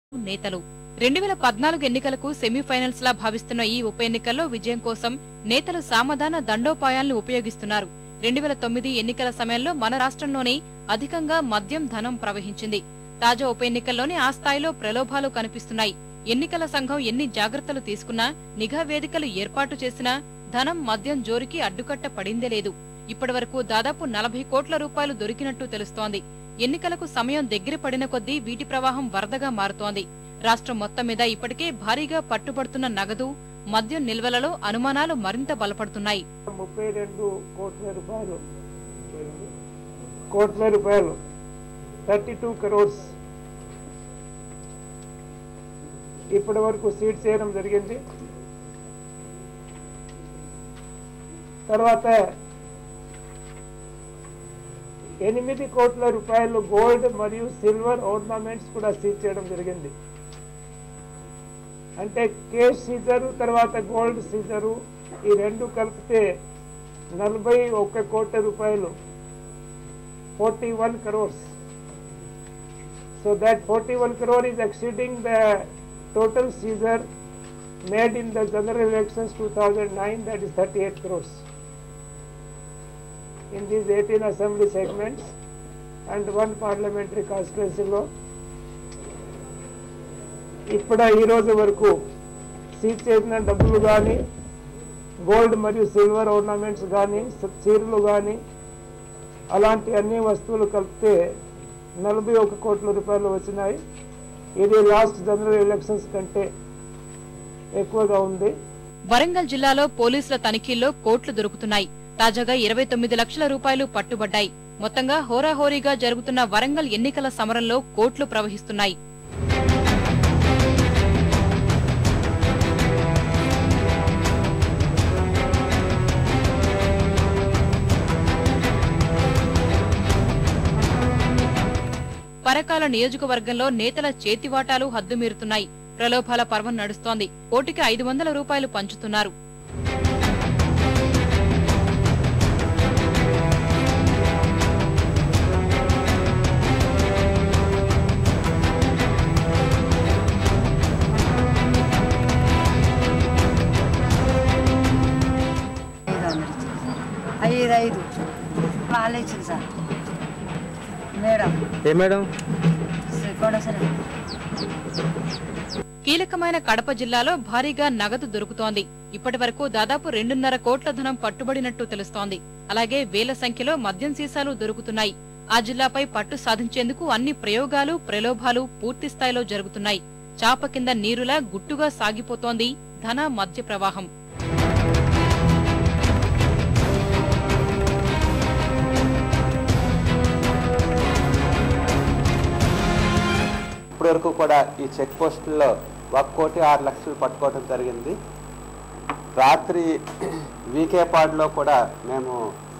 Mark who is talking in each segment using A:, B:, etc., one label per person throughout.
A: నేతలు రెండు వేల పద్నాలుగు ఎన్నికలకు సెమీఫైనల్స్ లా భావిస్తున్న ఈ ఉప ఎన్నికల్లో విజయం కోసం నేతలు సామధాన దండోపాయాలను ఉపయోగిస్తున్నారు రెండు వేల తొమ్మిది ఎన్నికల సమయంలో మన రాష్ట్రంలోనే అధికంగా మద్యం ధనం ప్రవహించింది తాజా ఉప ఎన్నికల్లోనే ఆ స్థాయిలో ప్రలోభాలు కనిపిస్తున్నాయి ఎన్నికల సంఘం ఎన్ని జాగ్రత్తలు తీసుకున్నా నిఘా వేదికలు ఏర్పాటు చేసినా ధనం మద్యం జోరికి అడ్డుకట్ట పడిందే లేదు ఇప్పటివరకు దాదాపు నలభై కోట్ల రూపాయలు దొరికినట్టు తెలుస్తోంది ఎన్నికలకు సమయం దగ్గర పడిన కొద్దీ వీటి ప్రవాహం వరదగా మారుతోంది రాష్ట్రం మొత్తం మీద ఇప్పటికే భారీగా పట్టుబడుతున్న నగదు మద్యం నిల్వలలో అనుమానాలు మరింత బలపడుతున్నాయి
B: ముప్పై రెండు కోట్ల రూపాయలు కోట్ల రూపాయలు థర్టీ టూ క్రోర్స్ ఇప్పటి వరకు సీట్ చేయడం జరిగింది తర్వాత ఎనిమిది కోట్ల రూపాయలు గోల్డ్ మరియు సిల్వర్ ఆర్నమెంట్స్ కూడా సీజ్ చేయడం జరిగింది అంటే కేష్ సీజరు తర్వాత గోల్డ్ సీజరు ఈ రెండు కలిపితే నలభై ఒక్క కోట్ల రూపాయలు forty one crores so that forty one crore is exceeding the total seizure made in the general elections two thousand nine that is thirty eight crores in these 18 assembly segments and one parliamentary constituency లో ఇప్పుడు ఈ రోజు వరకు seize చేసిన డబ్బులు కానీ gold మరియు silver ornaments కానీ చీరలు కానీ అలాంటి అన్ని వస్తువులు కలిపితే నలభై ఒక కోట్ల రూపాయలు వచ్చినాయి ఇది లాస్ట్ జనరల్ ఎలక్షన్స్ కంటే ఎక్కువగా ఉంది
A: వరంగల్ జిల్లాలో పోలీసుల తనిఖీల్లో కోట్లు దొరుకుతున్నాయి తాజాగా ఇరవై తొమ్మిది లక్షల రూపాయలు పట్టుబడ్డాయి మొత్తంగా హోరాహోరీగా జరుగుతున్న వరంగల్ ఎన్నికల సమరంలో కోట్లు ప్రవహిస్తున్నాయి పరకాల నియోజకవర్గంలో నేతల చేతివాటాలు హద్దుమీరుతున్నాయి ప్రలోభాల పర్వం నడుస్తోంది కోటికి ఐదు వందల రూపాయలు పంచుతున్నారు
C: ఐదు వందలు ఇచ్చింది ఐదు ఐదు వాళ్ళు ఇచ్చింది సార్ మేడం
D: ఏ మేడం
C: కూడా సరే
A: కీలకమైన కడప జిల్లాలో భారీగా నగదు దొరుకుతోంది ఇప్పటి వరకు దాదాపు రెండున్నర కోట్ల ధనం పట్టుబడినట్టు తెలుస్తోంది అలాగే వేల సంఖ్యలో మద్యం సీసాలు దొరుకుతున్నాయి ఆ జిల్లాపై పట్టు సాధించేందుకు అన్ని ప్రయోగాలు ప్రలోభాలు పూర్తి స్థాయిలో జరుగుతున్నాయి చాప కింద నీరులా గుట్టుగా సాగిపోతోంది ధన మధ్య ప్రవాహం
D: ఇప్పటి వరకు కూడా ఈ చెక్ పోస్టుల్లో ఒక కోటి ఆరు లక్షలు పట్టుకోవడం జరిగింది రాత్రి వీకేపాడ్లో కూడా మేము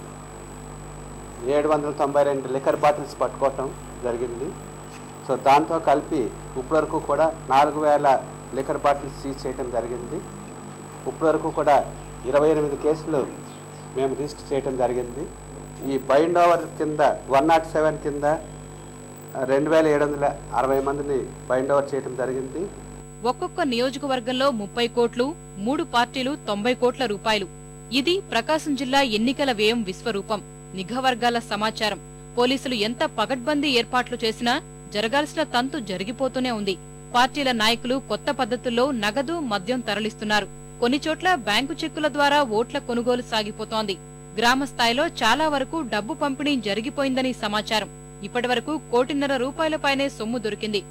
D: ఏడు వందల తొంభై రెండు లిక్కర్ బాటిల్స్ పట్టుకోవటం జరిగింది సో దాంతో కలిపి ఇప్పటివరకు కూడా నాలుగు వేల లిక్కర్ బాటిల్స్ సీజ్ చేయడం జరిగింది ఇప్పటివరకు కూడా ఇరవై ఎనిమిది కేసులు మేము రిజిస్టర్ చేయడం జరిగింది ఈ బైండ్ ఓవర్ కింద వన్ నాట్ సెవెన్ కింద రెండు వేల ఏడు వందల అరవై మందిని బైండ్ ఓవర్ చేయడం జరిగింది
A: ఒక్కొక్క నియోజకవర్గంలో ముప్పై కోట్లు మూడు పార్టీలు తొంభై కోట్ల రూపాయలు ఇది ప్రకాశం జిల్లా ఎన్నికల వ్యయం విశ్వరూపం నిఘా వర్గాల సమాచారం పోలీసులు ఎంత పగడ్బందీ ఏర్పాట్లు చేసినా జరగాల్సిన తంతు జరిగిపోతూనే ఉంది పార్టీల నాయకులు కొత్త పద్ధతుల్లో నగదు మద్యం తరలిస్తున్నారు కొన్ని చోట్ల బ్యాంకు చెక్కుల ద్వారా ఓట్ల కొనుగోలు సాగిపోతోంది గ్రామ స్థాయిలో చాలా వరకు డబ్బు పంపిణీ జరిగిపోయిందని సమాచారం ఇప్పటివరకు కోటిన్నర రూపాయలపైనే సొమ్ము దొరికింది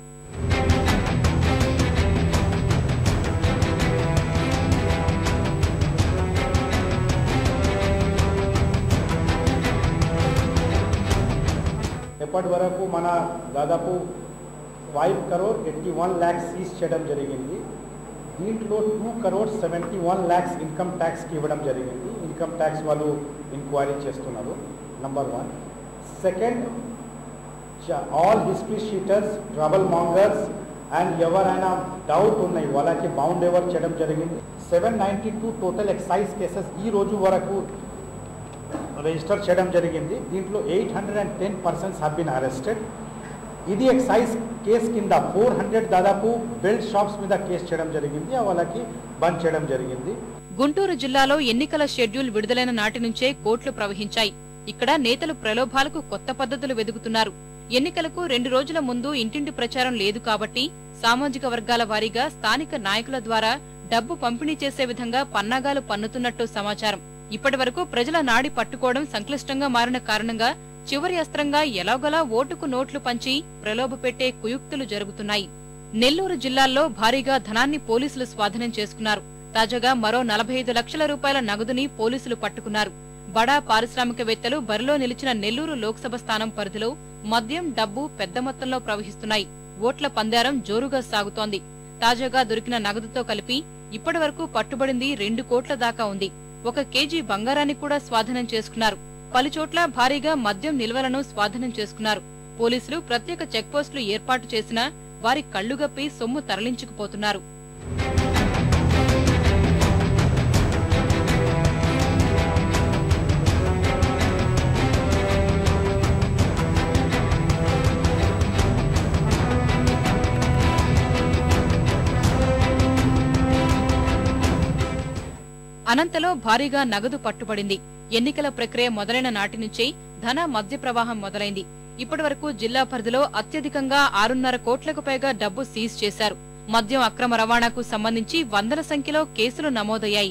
E: ఎప్పటి వరకు మన దాదాపు five crore eighty one lakhs seize చేయడం జరిగింది దీంట్లో two crore seventy one lakhs income ట్యాక్స్కి ఇవ్వడం జరిగింది ఇన్కమ్ ట్యాక్స్ వాళ్ళు ఎంక్వైరీ చేస్తున్నారు number one second all history sheeters trouble mongers and ఎవరైనా డౌట్ ఉన్నాయి వాళ్ళకి బౌండ్ ఎవర్ చేయడం జరిగింది seven ninety two total excise cases ఈ రోజు వరకు రిజిస్టర్ చేయడం జరిగింది దీంట్లో eight hundred and ten persons have been arrested ఇది ఎక్సైజ్ కేసు కింద ఫోర్ హండ్రెడ్ దాదాపు బెల్ట్ షాప్స్ మీద కేసు చేయడం జరిగింది ఆ వాళ్ళకి బంద్ చేయడం జరిగింది
A: గుంటూరు జిల్లాలో ఎన్నికల షెడ్యూల్ విడుదలైన నాటి నుంచే కోట్లు ప్రవహించాయి ఇక్కడ నేతలు ప్రలోభాలకు కొత్త పద్ధతులు వెదుకుతున్నారు ఎన్నికలకు రెండు రోజుల ముందు ఇంటింటి ప్రచారం లేదు కాబట్టి సామాజిక వర్గాల వారీగా స్థానిక నాయకుల ద్వారా డబ్బు పంపిణీ చేసే విధంగా పన్నాగాలు పన్నుతున్నట్టు సమాచారం ఇప్పటి వరకు ప్రజల నాడి పట్టుకోవడం సంక్లిష్టంగా మారిన కారణంగా చివరి అస్త్రంగా ఎలాగోలా ఓటుకు నోట్లు పంచి ప్రలోభ పెట్టే కుయుక్తులు జరుగుతున్నాయి నెల్లూరు జిల్లాల్లో భారీగా ధనాన్ని పోలీసులు స్వాధీనం చేసుకున్నారు తాజాగా మరో నలభై ఐదు లక్షల రూపాయల నగదుని పోలీసులు పట్టుకున్నారు బడా పారిశ్రామికవేత్తలు బరిలో నిలిచిన నెల్లూరు లోక్సభ స్థానం పరిధిలో మద్యం డబ్బు పెద్ద మొత్తంలో ప్రవహిస్తున్నాయి ఓట్ల పందారం జోరుగా సాగుతోంది తాజాగా దొరికిన నగదుతో కలిపి ఇప్పటి వరకు పట్టుబడింది రెండు కోట్ల దాకా ఉంది ఒక కేజీ బంగారాన్ని కూడా స్వాధీనం చేసుకున్నారు పలుచోట్ల భారీగా మద్యం నిల్వలను స్వాధీనం చేసుకున్నారు పోలీసులు ప్రత్యేక చెక్పోస్టులు ఏర్పాటు చేసినా వారి కళ్లుగప్పి సొమ్ము తరలించుకుపోతున్నారు అనంతలో భారీగా నగదు పట్టుబడింది ఎన్నికల ప్రక్రియ మొదలైన నాటి నుంచే ధన మధ్య ప్రవాహం మొదలైంది ఇప్పటి వరకు జిల్లా పరిధిలో అత్యధికంగా ఆరున్నర కోట్లకు పైగా డబ్బు సీజ్ చేశారు మద్యం అక్రమ రవాణాకు సంబంధించి వందల సంఖ్యలో కేసులు నమోదయ్యాయి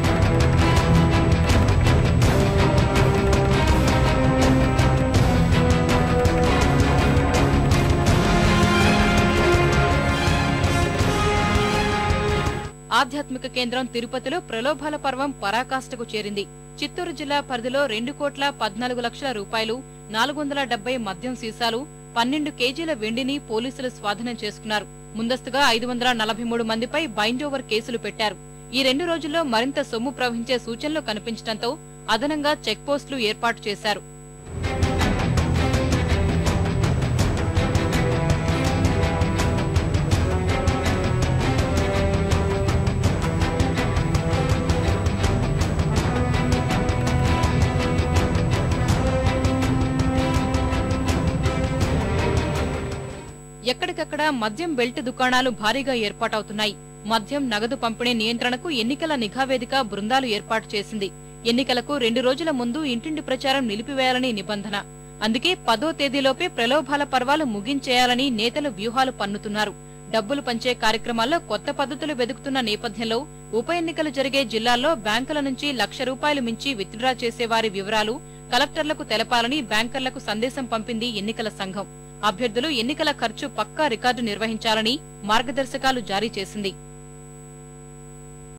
A: ఆధ్యాత్మిక కేంద్రం తిరుపతిలో ప్రలోభాల పర్వం పరాకాష్ఠకు చేరింది చిత్తూరు జిల్లా పరిధిలో రెండు కోట్ల పద్నాలుగు లక్షల రూపాయలు నాలుగు వందల డెబ్బై మద్యం సీసాలు పన్నెండు కేజీల వెండిని పోలీసులు స్వాధీనం చేసుకున్నారు ముందస్తుగా ఐదు వందల నలభై మూడు మందిపై బైండ్ ఓవర్ కేసులు పెట్టారు ఈ రెండు రోజుల్లో మరింత సొమ్ము ప్రవహించే సూచనలు కనిపించడంతో అదనంగా చెక్ పోస్టులు ఏర్పాటు చేశారు ఎక్కడికక్కడ మద్యం బెల్ట్ దుకాణాలు భారీగా ఏర్పాటవుతున్నాయి మద్యం నగదు పంపిణీ నియంత్రణకు ఎన్నికల నిఘా వేదిక బృందాలు ఏర్పాటు చేసింది ఎన్నికలకు రెండు రోజుల ముందు ఇంటింటి ప్రచారం నిలిపివేయాలని నిబంధన అందుకే పదో తేదీలోపే ప్రలోభాల పర్వాలు ముగించేయాలని నేతలు వ్యూహాలు పన్నుతున్నారు డబ్బులు పంచే కార్యక్రమాల్లో కొత్త పద్ధతులు వెదుకుతున్న నేపథ్యంలో ఉప ఎన్నికలు జరిగే జిల్లాల్లో బ్యాంకుల నుంచి లక్ష రూపాయలు మించి విత్డ్రా చేసేవారి వివరాలు కలెక్టర్లకు తెలపాలని బ్యాంకర్లకు సందేశం పంపింది ఎన్నికల సంఘం అభ్యర్థులు ఎన్నికల ఖర్చు పక్కా రికార్డు నిర్వహించాలని మార్గదర్శకాలు జారీ చేసింది